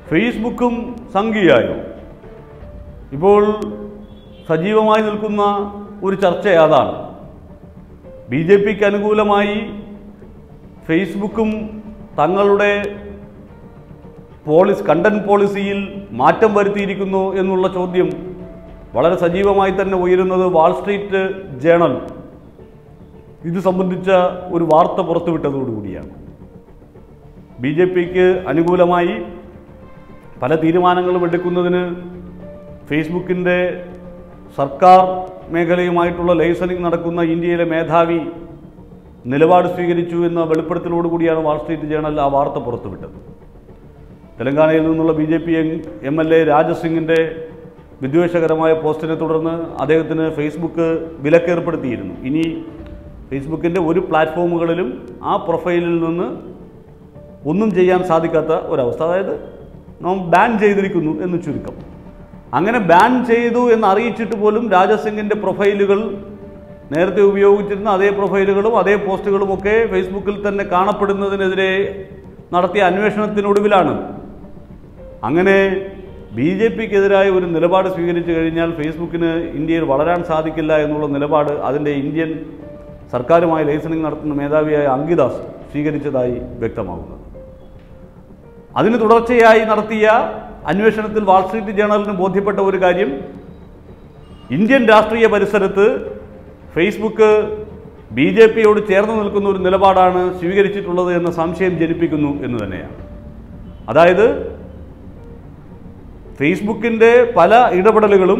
ഫേസ്ബുക്കും സംഘീയായോ ഇപ്പോൾ സജീവമായി നിൽക്കുന്ന ഒരു ചർച്ച അതാണ് ബി ജെ പിക്ക് അനുകൂലമായി ഫേസ്ബുക്കും തങ്ങളുടെ പോളിസ് കണ്ടന്റ് പോളിസിയിൽ മാറ്റം വരുത്തിയിരിക്കുന്നു എന്നുള്ള ചോദ്യം വളരെ സജീവമായി തന്നെ ഉയരുന്നത് വാൾസ്ട്രീറ്റ് ജേണൽ ഇത് സംബന്ധിച്ച ഒരു വാർത്ത പുറത്തുവിട്ടതോടുകൂടിയാണ് ബി ജെ പിക്ക് അനുകൂലമായി പല തീരുമാനങ്ങളും എടുക്കുന്നതിന് ഫേസ്ബുക്കിൻ്റെ സർക്കാർ മേഖലയുമായിട്ടുള്ള ലൈസനിങ് നടക്കുന്ന ഇന്ത്യയിലെ മേധാവി നിലപാട് സ്വീകരിച്ചു എന്ന വെളിപ്പെടുത്തലോടുകൂടിയാണ് വാൾസ്ട്രീറ്റ് ജേണൽ ആ വാർത്ത പുറത്തുവിട്ടത് തെലങ്കാനയിൽ നിന്നുള്ള B J P M L A രാജസിംഗിൻ്റെ വിദ്വേഷകരമായ പോസ്റ്റിനെ തുടർന്ന് അദ്ദേഹത്തിന് ഫേസ്ബുക്ക് വിലക്കേർപ്പെടുത്തിയിരുന്നു ഇനി ഫേസ്ബുക്കിൻ്റെ ഒരു പ്ലാറ്റ്ഫോമുകളിലും ആ പ്രൊഫൈലിൽ നിന്ന് ഒന്നും ചെയ്യാൻ സാധിക്കാത്ത ഒരവസ്ഥ അതായത് നാം ബാൻ ചെയ്തിരിക്കുന്നു എന്ന് ചുരുക്കം അങ്ങനെ ബാൻ ചെയ്തു എന്ന് അറിയിച്ചിട്ട് പോലും രാജസിംഗിൻ്റെ പ്രൊഫൈലുകൾ നേരത്തെ ഉപയോഗിച്ചിരുന്ന അതേ പ്രൊഫൈലുകളും അതേ പോസ്റ്റുകളും ഒക്കെ ഫേസ്ബുക്കിൽ തന്നെ കാണപ്പെടുന്നതിനെതിരെ നടത്തിയ അന്വേഷണത്തിനൊടുവിലാണ് അങ്ങനെ ബി ജെ പിക്കെതിരായ ഒരു നിലപാട് സ്വീകരിച്ചു കഴിഞ്ഞാൽ ഫേസ്ബുക്കിന് ഇന്ത്യയിൽ വളരാൻ സാധിക്കില്ല എന്നുള്ള നിലപാട് അതിൻ്റെ ഇന്ത്യൻ സർക്കാരുമായി ലൈസനിങ് നടത്തുന്ന മേധാവിയായ അങ്കിദാസ് സ്വീകരിച്ചതായി വ്യക്തമാകുന്നത് അതിന് തുടർച്ചയായി നടത്തിയ അന്വേഷണത്തിൽ വാൾസ്ട്രീറ്റ് ജേണലിന് ബോധ്യപ്പെട്ട ഒരു കാര്യം ഇന്ത്യൻ രാഷ്ട്രീയ പരിസരത്ത് ഫേസ്ബുക്ക് ബി ജെ പിയോട് ചേർന്ന് നിൽക്കുന്ന ഒരു നിലപാടാണ് സ്വീകരിച്ചിട്ടുള്ളത് എന്ന സംശയം ജനിപ്പിക്കുന്നു എന്ന് തന്നെയാണ് അതായത് ഫേസ്ബുക്കിൻ്റെ പല ഇടപെടലുകളും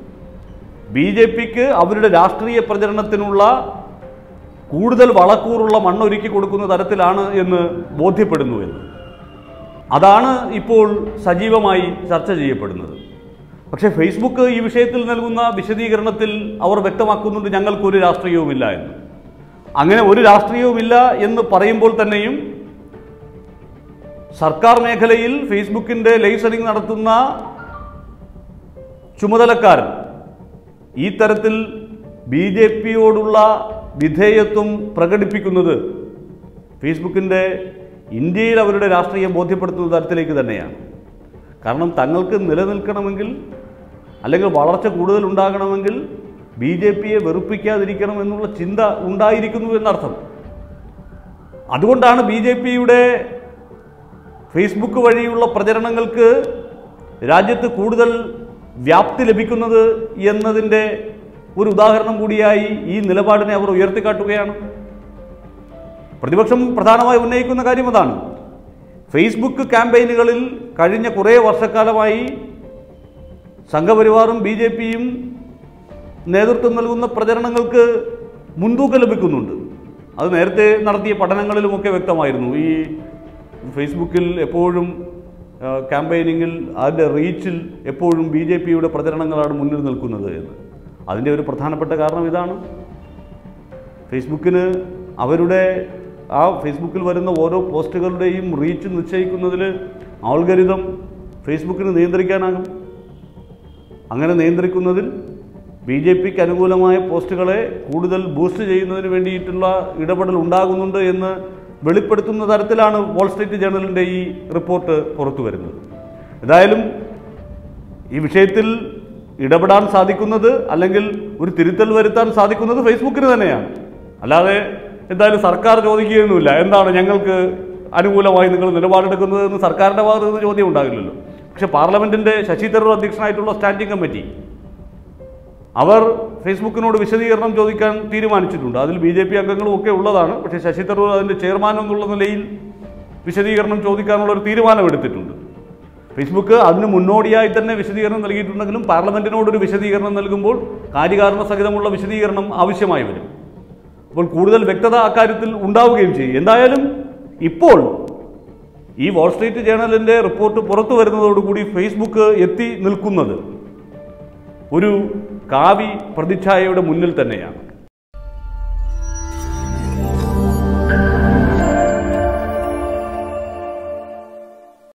ബി ജെ പിക്ക് അവരുടെ രാഷ്ട്രീയ പ്രചരണത്തിനുള്ള കൂടുതൽ വളക്കൂറുള്ള മണ്ണൊരുക്കി കൊടുക്കുന്ന തരത്തിലാണ് എന്ന് ബോധ്യപ്പെടുന്നു എന്ന് അതാണ് ഇപ്പോൾ സജീവമായി ചർച്ച ചെയ്യപ്പെടുന്നത് പക്ഷേ ഫേസ്ബുക്ക് ഈ വിഷയത്തിൽ നൽകുന്ന വിശദീകരണത്തിൽ അവർ വ്യക്തമാക്കുന്നുണ്ട് ഞങ്ങൾക്കൊരു രാഷ്ട്രീയവുമില്ല എന്ന് അങ്ങനെ ഒരു രാഷ്ട്രീയവുമില്ല എന്ന് പറയുമ്പോൾ തന്നെയും സർക്കാർ മേഖലയിൽ ഫേസ്ബുക്കിൻ്റെ ലൈസനിങ് നടത്തുന്ന ചുമതലക്കാരൻ ഈ തരത്തിൽ ബി ജെ പിയോടുള്ള വിധേയത്വം പ്രകടിപ്പിക്കുന്നത് ഫേസ്ബുക്കിൻ്റെ ഇന്ത്യയിൽ അവരുടെ രാഷ്ട്രീയം ബോധ്യപ്പെടുത്തുന്ന തരത്തിലേക്ക് തന്നെയാണ് കാരണം തങ്ങൾക്ക് നിലനിൽക്കണമെങ്കിൽ അല്ലെങ്കിൽ വളർച്ച കൂടുതൽ ഉണ്ടാകണമെങ്കിൽ ബി ജെ പിയെ വെറുപ്പിക്കാതിരിക്കണം എന്നുള്ള ചിന്ത ഉണ്ടായിരിക്കുന്നു എന്നർത്ഥം അതുകൊണ്ടാണ് ബി ജെ പിയുടെ ഫേസ്ബുക്ക് വഴിയുള്ള പ്രചരണങ്ങൾക്ക് രാജ്യത്ത് കൂടുതൽ വ്യാപ്തി ലഭിക്കുന്നത് എന്നതിൻ്റെ ഒരു ഉദാഹരണം കൂടിയായി ഈ നിലപാടിനെ അവർ ഉയർത്തിക്കാട്ടുകയാണ് പ്രതിപക്ഷം പ്രധാനമായി ഉന്നയിക്കുന്ന കാര്യം അതാണ് ഫേസ്ബുക്ക് ക്യാമ്പയിനുകളിൽ കഴിഞ്ഞ കുറേ വർഷക്കാലമായി സംഘപരിവാറും ബി ജെ പിയും നേതൃത്വം നൽകുന്ന പ്രചരണങ്ങൾക്ക് മുൻതൂക്കം ലഭിക്കുന്നുണ്ട് അത് നേരത്തെ നടത്തിയ പഠനങ്ങളിലുമൊക്കെ വ്യക്തമായിരുന്നു ഈ ഫേസ്ബുക്കിൽ എപ്പോഴും ആ, ക്യാമ്പയിനിങ്ങിൽ അതിൻ്റെ റീച്ചിൽ എപ്പോഴും ബി ജെ പിയുടെ പ്രചരണങ്ങളാണ് മുന്നിൽ നിൽക്കുന്നത് എന്ന് അതിൻ്റെ ഒരു പ്രധാനപ്പെട്ട കാരണം ഇതാണ് ഫേസ്ബുക്കിന് അവരുടെ ആ ഫേസ്ബുക്കിൽ വരുന്ന ഓരോ പോസ്റ്റുകളുടെയും റീച്ച് നിശ്ചയിക്കുന്നതിൽ ആൾഗരിതം ഫേസ്ബുക്കിന് നിയന്ത്രിക്കാനാകും അങ്ങനെ നിയന്ത്രിക്കുന്നതിൽ ബി ജെ പിക്ക് അനുകൂലമായ പോസ്റ്റുകളെ കൂടുതൽ ബൂസ്റ്റ് ചെയ്യുന്നതിന് വേണ്ടിയിട്ടുള്ള ഇടപെടൽ ഉണ്ടാകുന്നുണ്ട് എന്ന് വെളിപ്പെടുത്തുന്ന തരത്തിലാണ് വാൾ സ്ട്രീറ്റ് ജേണലിൻ്റെ ഈ റിപ്പോർട്ട് പുറത്തു വരുന്നത് ഏതായാലും ഈ വിഷയത്തിൽ ഇടപെടാൻ സാധിക്കുന്നത് അല്ലെങ്കിൽ ഒരു തിരുത്തൽ വരുത്താൻ സാധിക്കുന്നത് ഫേസ്ബുക്കിന് തന്നെയാണ് അല്ലാതെ എന്തായാലും സർക്കാർ ചോദിക്കുകയൊന്നുമില്ല എന്താണ് ഞങ്ങൾക്ക് അനുകൂലമായി നിങ്ങൾ നിലപാടെടുക്കുന്നത് എന്ന് സർക്കാരിൻ്റെ ഭാഗത്ത് നിന്ന് ചോദ്യം ഉണ്ടാകില്ലല്ലോ പക്ഷേ പാർലമെൻറ്റിൻ്റെ ശശി തരൂർ അധ്യക്ഷനായിട്ടുള്ള സ്റ്റാൻഡിംഗ് കമ്മിറ്റി അവർ ഫേസ്ബുക്കിനോട് വിശദീകരണം ചോദിക്കാൻ തീരുമാനിച്ചിട്ടുണ്ട് അതിൽ ബി ജെ പി അംഗങ്ങളും ഒക്കെ ഉള്ളതാണ് പക്ഷേ ശശി തരൂർ അതിൻ്റെ ചെയർമാൻ എന്നുള്ള നിലയിൽ വിശദീകരണം ചോദിക്കാനുള്ള ഒരു തീരുമാനമെടുത്തിട്ടുണ്ട് ഫേസ്ബുക്ക് അതിന് മുന്നോടിയായി തന്നെ വിശദീകരണം നൽകിയിട്ടുണ്ടെങ്കിലും പാർലമെൻറ്റിനോടൊരു വിശദീകരണം നൽകുമ്പോൾ കാര്യകാരണ സഹിതമുള്ള വിശദീകരണം ആവശ്യമായി വരും അപ്പോൾ കൂടുതൽ വ്യക്തത അക്കാര്യത്തിൽ ഉണ്ടാവുകയും ചെയ്യും എന്തായാലും ഇപ്പോൾ ഈ വാൾ സ്ട്രീറ്റ് ജേണലിൻ്റെ റിപ്പോർട്ട് പുറത്തു വരുന്നതോടുകൂടി ഫേസ്ബുക്ക് എത്തി നിൽക്കുന്നത് ഒരു കാവി പ്രതിച്ഛായയുടെ മുന്നിൽ തന്നെയാണ്